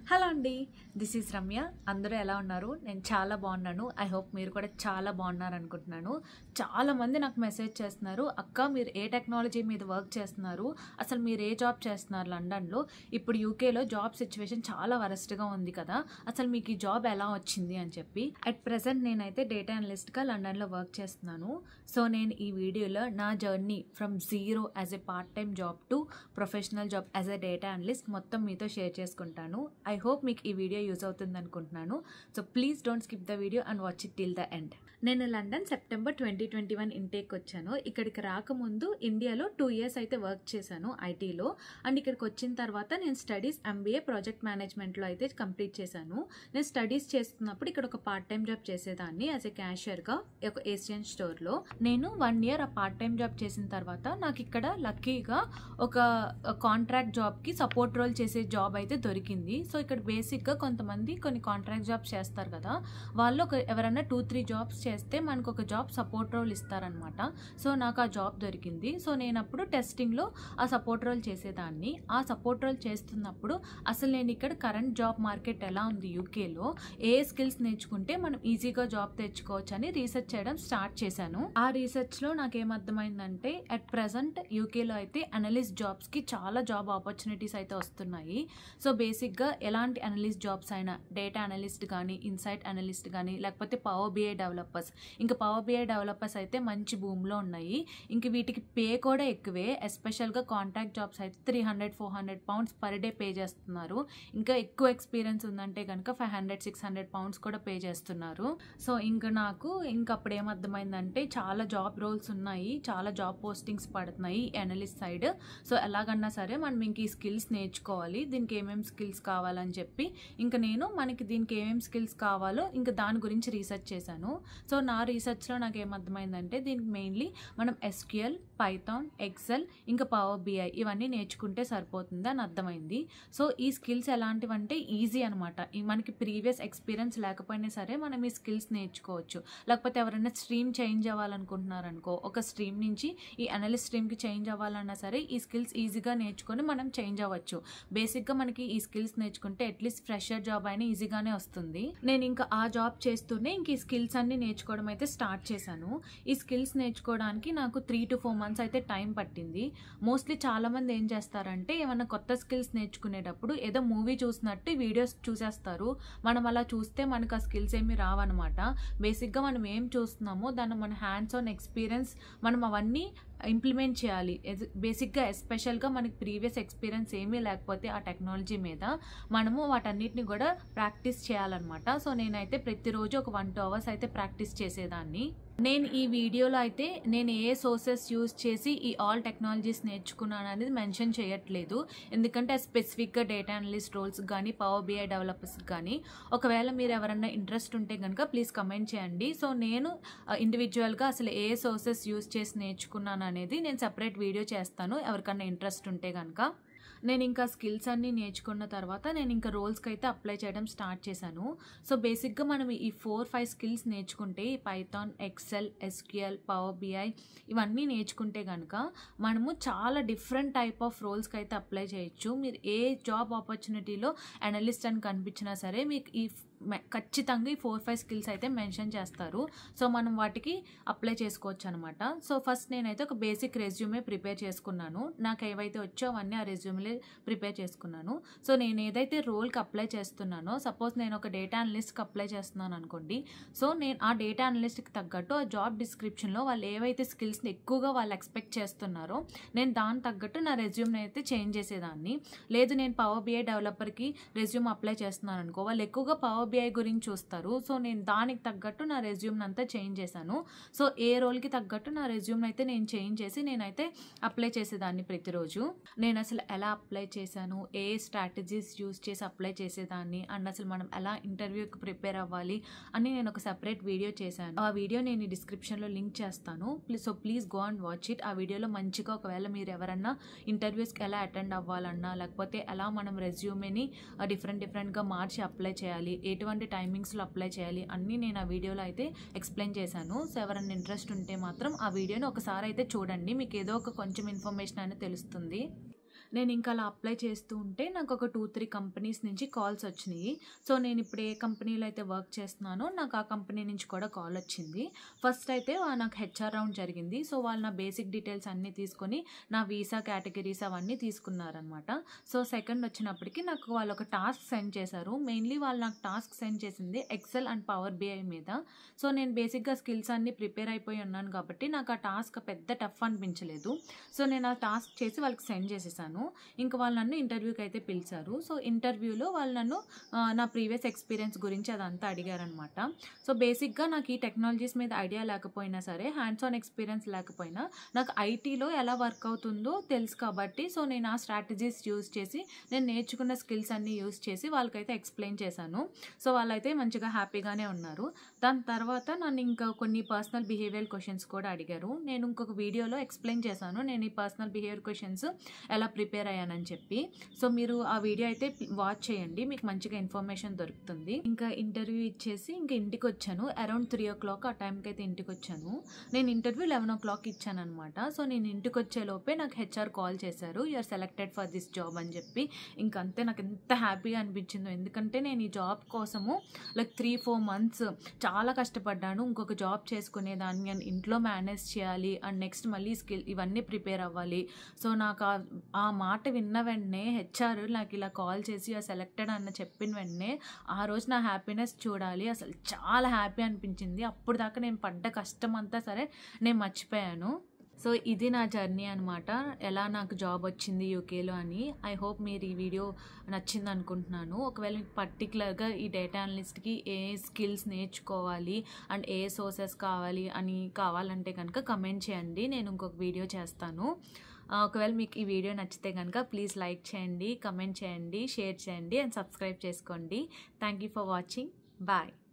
hello అండి this is Ramya అందరూ ఎలా ఉన్నారు నేను చాలా బాగున్నాను ఐ హోప్ మీరు కూడా చాలా బాగున్నారు అనుకుంటున్నాను చాలా మంది నాకు మెసేజ్ చేస్తున్నారు అక్క మీరు ఏ టెక్నాలజీ మీద వర్క్ చేస్తున్నారు అసలు మీరు ఏ జాబ్ చేస్తున్నారు లండన్లో ఇప్పుడు యూకేలో జాబ్ సిచ్యువేషన్ చాలా వరస్ట్గా ఉంది కదా అసలు మీకు ఈ జాబ్ ఎలా వచ్చింది అని చెప్పి అట్ ప్రెసెంట్ నేనైతే డేటా అనలిస్ట్గా లండన్లో వర్క్ చేస్తున్నాను సో నేను ఈ వీడియోలో నా journey from zero as a part time job to professional job as a data analyst మొత్తం మీతో షేర్ చేసుకుంటాను ఐ హోప్ మీకు ఈ వీడియో యూజ్ అవుతుంది అనుకుంటున్నాను so please don't skip the video and watch it till the end నేను London September twenty twenty one intake వచ్చాను ఇక్కడికి రాకముందు ఇండియాలో టూ ఇయర్స్ అయితే వర్క్ చేశాను ఐటీలో అండ్ ఇక్కడికి వచ్చిన తర్వాత నేను స్టడీస్ ఎంబీఏ ప్రాజెక్ట్ మేనేజ్మెంట్లో అయితే కంప్లీట్ చేశాను నేను స్టడీస్ చేస్తున్నప్పుడు ఇక్కడ ఒక పార్ట్ టైం జాబ్ చేసేదాన్ని యాజ్ ఎ క్యాషియర్గా ఒక ఏషియన్ స్టోర్లో నేను వన్ ఇయర్ ఆ పార్ట్ టైం జాబ్ చేసిన తర్వాత నాకు ఇక్కడ లక్కీగా ఒక కాంట్రాక్ట్ జాబ్కి సపోర్ట్ రోల్ చేసే జాబ్ అయితే దొరికింది సో ఇక్కడ బేసిక్గా కొంతమంది కొన్ని కాంట్రాక్ట్ జాబ్స్ చేస్తారు కదా వాళ్ళు ఒక ఎవరైనా టూ త్రీ జాబ్స్ చేస్తే మనకు ఒక జాబ్ సపోర్ట్ రోల్ ఇస్తారనమాట సో నాకు ఆ జాబ్ దొరికింది సో నేను అప్పుడు టెస్టింగ్లో ఆ సపోర్ట్ రోల్ చేసేదాన్ని ఆ సపోర్ట్ రోల్ చేస్తున్నప్పుడు అసలు నేను ఇక్కడ కరెంట్ జాబ్ మార్కెట్ ఎలా ఉంది యూకేలో ఏ స్కిల్స్ నేర్చుకుంటే మనం ఈజీగా జాబ్ తెచ్చుకోవచ్చు అని రీసెర్చ్ చేయడం స్టార్ట్ చేశాను ఆ రీసెర్చ్లో నాకేమర్థమైందంటే అట్ ప్రజెంట్ యూకేలో అయితే అనలిస్ట్ జాబ్స్కి చాలా జాబ్ ఆపర్చునిటీస్ అయితే వస్తున్నాయి సో బేసిక్గా ఎలాంటి అనలిస్ట్ జాబ్స్ అయినా డేటా అనలిస్ట్ కానీ ఇన్సైట్ అనలిస్ట్ కానీ లేకపోతే పవర్ బిఐ డెవలపర్స్ ఇంకా పవర్ బిఐ డెవలపర్స్ అయితే మంచి భూమిలో ఉన్నాయి ఇంక వీటికి పే కూడా ఎక్కువే ఎస్పెషల్గా కాంట్రాక్ట్ జాబ్స్ అయితే three hundred four hundred pounds per day pay చేస్తున్నారు ఇంకా ఎక్కువ ఎక్స్పీరియన్స్ ఉందంటే కనుక five hundred six hundred pounds కూడా పే చేస్తున్నారు సో ఇంకా నాకు ఇంకా అప్పుడు ఏమర్థమైందంటే చాలా జాబ్ రోల్స్ ఉన్నాయి చాలా జాబ్ పోస్టింగ్స్ పడుతున్నాయి అనలిస్ట్ సైడ్ సో ఎలాగన్నా సరే మనం ఇంక ఈ స్కిల్స్ నేర్చుకోవాలి దీనికి ఏమేమి స్కిల్స్ కావాలని చెప్పి ఇంకా నేను మనకి దీనికి ఏమేమి స్కిల్స్ కావాలో ఇంకా దాని గురించి రీసెర్చ్ చేశాను సో నా రీసెర్చ్లో నాకు ఏమర్థమైందంటే దీనికి మెయిన్లీ మనం ఎస్క్యూఎల్ పైథాన్ ఎక్సెల్ ఇంకా పవర్ బిఐ ఇవన్నీ నేర్చుకుంటే సరిపోతుంది అని అర్థమైంది సో ఈ స్కిల్స్ ఎలాంటివంటే ఈజీ అనమాట మనకి ప్రీవియస్ ఎక్స్పీరియన్స్ లేకపోయినా సరే మనం ఈ స్కిల్స్ నేర్చుకోవచ్చు లేకపోతే ఎవరైనా స్ట్రీమ్ చేంజ్ అవ్వాలనుకుంటున్నారనుకో ఒక స్ట్రీమ్ నుంచి ఈ అనలిస్ట్ స్ట్రీమ్కి చేంజ్ అవ్వాలన్నా సరే ఈ స్కిల్స్ ఈజీగా నేర్చుకొని మనం చేంజ్ అవ్వచ్చు బేసిక్గా మనకి ఈ స్కిల్స్ నేర్చుకుంటే అట్లీస్ట్ ఫ్రెషర్ జాబ్ అయినా ఈజీగానే వస్తుంది నేను ఇంకా ఆ జాబ్ చేస్తూనే ఇంక ఈ స్కిల్స్ అన్ని నేర్చుకోవడం అయితే స్టార్ట్ చేశాను ఈ స్కిల్స్ నేర్చుకోవడానికి నాకు త్రీ టు ఫోర్ మంత్స్ అయితే టైం పట్టింది మోస్ట్లీ చాలా మంది ఏం చేస్తారంటే ఏమైనా కొత్త స్కిల్స్ నేర్చుకునేటప్పుడు ఏదో మూవీ చూసినట్టు వీడియోస్ చూసేస్తారు మనం అలా చూస్తే మనకు ఆ స్కిల్స్ ఏమి రావన్నమాట బేసిక్గా మనం ఏం చూస్తున్నామో దాన్ని మన హ్యాండ్స్ ఆన్ ఎక్స్పీరియన్స్ మనం అవన్నీ ఇంప్లిమెంట్ చేయాలి బేసిక్గా ఎస్పెషల్గా మనకి ప్రీవియస్ ఎక్స్పీరియన్స్ ఏమీ లేకపోతే ఆ టెక్నాలజీ మీద మనము వాటన్నిటిని కూడా ప్రాక్టీస్ చేయాలన్నమాట సో నేనైతే ప్రతిరోజు ఒక వన్ టూ అవర్స్ అయితే ప్రాక్టీస్ చేసేదాన్ని నేను ఈ వీడియోలో అయితే నేను ఏ సోర్సెస్ యూజ్ చేసి ఈ ఆల్ టెక్నాలజీస్ నేర్చుకున్నాను అనేది మెన్షన్ చేయట్లేదు ఎందుకంటే స్పెసిఫిక్గా డేటా అనలిస్ట్ రోల్స్ కానీ పవర్ బిఐ డెవలపర్స్ కానీ ఒకవేళ మీరు ఎవరన్నా ఇంట్రెస్ట్ ఉంటే కనుక ప్లీజ్ కమెంట్ చేయండి సో నేను ఇండివిజువల్గా అసలు ఏ సోర్సెస్ యూజ్ చేసి నేర్చుకున్నాను అనేది నేను సపరేట్ వీడియో చేస్తాను ఎవరికన్నా ఇంట్రెస్ట్ ఉంటే కనుక నేను ఇంకా స్కిల్స్ అన్నీ నేర్చుకున్న తర్వాత నేను ఇంకా రోల్స్కి అయితే అప్లై చేయడం స్టార్ట్ చేశాను సో బేసిక్గా మనం ఈ ఫోర్ ఫైవ్ స్కిల్స్ నేర్చుకుంటే ఈ Python Excel SQL power BI ఇవన్నీ నేర్చుకుంటే కనుక మనము చాలా డిఫరెంట్ టైప్ ఆఫ్ రోల్స్కి అయితే అప్లై చేయొచ్చు మీరు ఏ జాబ్ ఆపర్చునిటీలో అనలిస్ట్ అని కనిపించినా సరే మీకు ఈ ఖచ్చితంగా ఈ ఫోర్ ఫైవ్ స్కిల్స్ అయితే మెన్షన్ చేస్తారు సో మనం వాటికి అప్లై చేసుకోవచ్చు అనమాట సో ఫస్ట్ నేనైతే ఒక బేసిక్ రెజ్యూమే ప్రిపేర్ చేసుకున్నాను నాకు ఏవైతే వచ్చో అవన్నీ ఆ రెజ్యూమ్లే ప్రిపేర్ చేసుకున్నాను సో నేను ఏదైతే రోల్కి అప్లై చేస్తున్నానో సపోజ్ నేను ఒక డేటా అనలిస్ట్కి అప్లై చేస్తున్నాను అనుకోండి సో నేను ఆ డేటా అనలిస్ట్కి తగ్గట్టు ఆ జాబ్ డిస్క్రిప్షన్లో వాళ్ళు ఏవైతే స్కిల్స్ని ఎక్కువగా వాళ్ళు ఎక్స్పెక్ట్ చేస్తున్నారో నేను దాని తగ్గట్టు నా రెజ్యూమ్ని అయితే చేంజ్ చేసేదాన్ని లేదు నేను పవర్ బిఐ డెవలపర్కి రెజ్యూమ్ అప్లై చేస్తున్నాను అనుకో వాళ్ళు ఎక్కువగా పవర్ బిఐ గురించి చూస్తారు సో నేను దానికి తగ్గట్టు నా రెజ్యూమ్ని అంతా చేంజ్ చేశాను సో ఏ రోల్కి తగ్గట్టు నా రెజ్యూమ్ని అయితే నేను చేంజ్ చేసి నేనైతే అప్లై చేసేదాన్ని ప్రతిరోజు నేను అసలు ఎలా అప్లై చేశాను ఏ స్ట్రాటజీస్ యూస్ చేసి అప్లై చేసేదాన్ని అండ్ అసలు మనం ఎలా ఇంటర్వ్యూకి ప్రిపేర్ అవ్వాలి అని నేను ఒక సెపరేట్ వీడియో చేశాను ఆ వీడియో నేను డిస్క్రిప్షన్లో లింక్ చేస్తాను please so please go and watch it ఆ వీడియోలో మంచిగా ఒకవేళ మీరు ఎవరన్నా ఇంటర్వ్యూస్కి ఎలా అటెండ్ అవ్వాలన్నా లేకపోతే ఎలా మనం రెజ్యూమేని డిఫరెంట్ డిఫరెంట్గా మార్చి అప్లై చేయాలి ఎటువంటి టైమింగ్స్లో అప్లై చేయాలి అన్నీ నేను ఆ వీడియోలో అయితే ఎక్స్ప్లెయిన్ చేశాను సో ఎవరైనా ఇంట్రెస్ట్ ఉంటే మాత్రం ఆ వీడియోని ఒకసారి అయితే చూడండి మీకు ఏదో ఒక కొంచెం ఇన్ఫర్మేషన్ అనేది తెలుస్తుంది నేను ఇంకా అలా అప్లై చేస్తూ ఉంటే నాకు ఒక టూ త్రీ కంపెనీస్ నుంచి కాల్స్ వచ్చినాయి సో నేను ఇప్పుడు ఏ కంపెనీలో అయితే వర్క్ చేస్తున్నానో నాకు ఆ కంపెనీ నుంచి కూడా కాల్ వచ్చింది ఫస్ట్ అయితే వా- నాకు హెచ్ఆర్ రౌండ్ జరిగింది సో వాళ్ళు నా బేసిక్ డీటెయిల్స్ అన్నీ తీసుకొని నా వీసా కేటగిరీస్ అవన్నీ తీసుకున్నారనమాట సో సెకండ్ వచ్చినప్పటికి నాకు వాళ్ళు ఒక టాస్క్ సెండ్ చేశారు మెయిన్లీ వాళ్ళు నాకు టాస్క్ సెండ్ చేసింది ఎక్సెల్ అండ్ పవర్ బిఐ మీద సో నేను బేసిక్గా స్కిల్స్ అన్నీ ప్రిపేర్ అయిపోయి ఉన్నాను కాబట్టి నాకు ఆ టాస్క్ పెద్ద టఫ్ అనిపించలేదు సో నేను ఆ టాస్క్ చేసి వాళ్ళకి సెండ్ చేసేసాను ఇంకా వాళ్ళు నన్ను ఇంటర్వ్యూకి అయితే పిలిచారు సో ఇంటర్వ్యూలో వాళ్ళు నన్ను ఆ, నా ప్రీవియస్ ఎక్స్పీరియన్స్ గురించి అదంతా అడిగారనమాట సో బేసిక్గా నాకు ఈ టెక్నాలజీస్ మీద ఐడియా లేకపోయినా సరే హ్యాండ్స్ ఆన్ ఎక్స్పీరియన్స్ లేకపోయినా నాకు ఐటీలో ఎలా వర్క్ అవుతుందో తెలుసు కాబట్టి సో నేను ఆ స్ట్రాటజీస్ యూజ్ చేసి నేను నేర్చుకున్న స్కిల్స్ అన్నీ యూజ్ చేసి వాళ్ళకైతే ఎక్స్ప్లెయిన్ చేశాను సో వాళ్ళైతే మంచిగా హ్యాపీగానే ఉన్నారు దాని తర్వాత నన్ను ఇంకా కొన్ని పర్సనల్ బిహేవియర్ క్వశ్చన్స్ కూడా అడిగారు నేను ఇంకొక వీడియోలో ఎక్స్ప్లెయిన్ చేశాను నేను ఈ పర్సనల్ బిహేవియర్ క్వశ్చన్స్ ఎలా ప్రిపేర్ అయ్యానని చెప్పి సో మీరు ఆ వీడియో అయితే వాచ్ చేయండి మీకు మంచిగా ఇన్ఫర్మేషన్ దొరుకుతుంది ఇంకా ఇంటర్వ్యూ ఇచ్చేసి ఇంకా ఇంటికి వచ్చాను అరౌండ్ త్రీ ఓ క్లాక్ ఆ టైంకి అయితే ఇంటికి వచ్చాను నేను ఇంటర్వ్యూ లెవెన్ ఓ క్లాక్ ఇచ్చాను అనమాట సో నేను ఇంటికి వచ్చే లోపే నాకు హెచ్ఆర్ కాల్ చేశారు you're selected for this job అని చెప్పి ఇంకా అంతే నాకు ఎంత హ్యాపీగా అనిపించిందో ఎందుకంటే నేను ఈ జాబ్ కోసము లైక్ త్రీ ఫోర్ మంత్స్ చాలా కష్టపడ్డాను ఇంకొక జాబ్ చేసుకునేదాన్ని అండ్ ఇంట్లో మేనేజ్ చేయాలి అండ్ నెక్స్ట్ మళ్ళీ స్కిల్ ఇవన్నీ ప్రిపేర్ అవ్వాలి సో నాకు ఆ- ఆ మాట విన్న వెంటనే హెచ్ఆర్ నాకు ఇలా కాల్ చేసి ఆ సెలెక్టెడ్ అన్న చెప్పిన వెంటనే ఆ రోజు నా హ్యాపీనెస్ చూడాలి అసలు చాలా హ్యాపీ అనిపించింది అప్పుడు దాకా నేను పడ్డ కష్టం అంతా సరే నేను మర్చిపోయాను సో ఇది నా జర్నీ అనమాట ఎలా నాకు జాబ్ వచ్చింది యూకేలో అని ఐ హోప్ మీరు ఈ వీడియో నచ్చింది అనుకుంటున్నాను ఒకవేళ మీకు పర్టికులర్గా ఈ డేటా అనలిస్ట్కి ఏ స్కిల్స్ నేర్చుకోవాలి అండ్ ఏ సోర్సెస్ కావాలి అని కావాలంటే కనుక కమెంట్ చేయండి నేను ఇంకొక వీడియో చేస్తాను ఆ, ఒకవేళ మీకు ఈ వీడియో నచ్చితే కనుక ప్లీజ్ లైక్ చేయండి కమెంట్ చేయండి షేర్ చేయండి అండ్ సబ్స్క్రైబ్ చేసుకోండి thank you for watching bye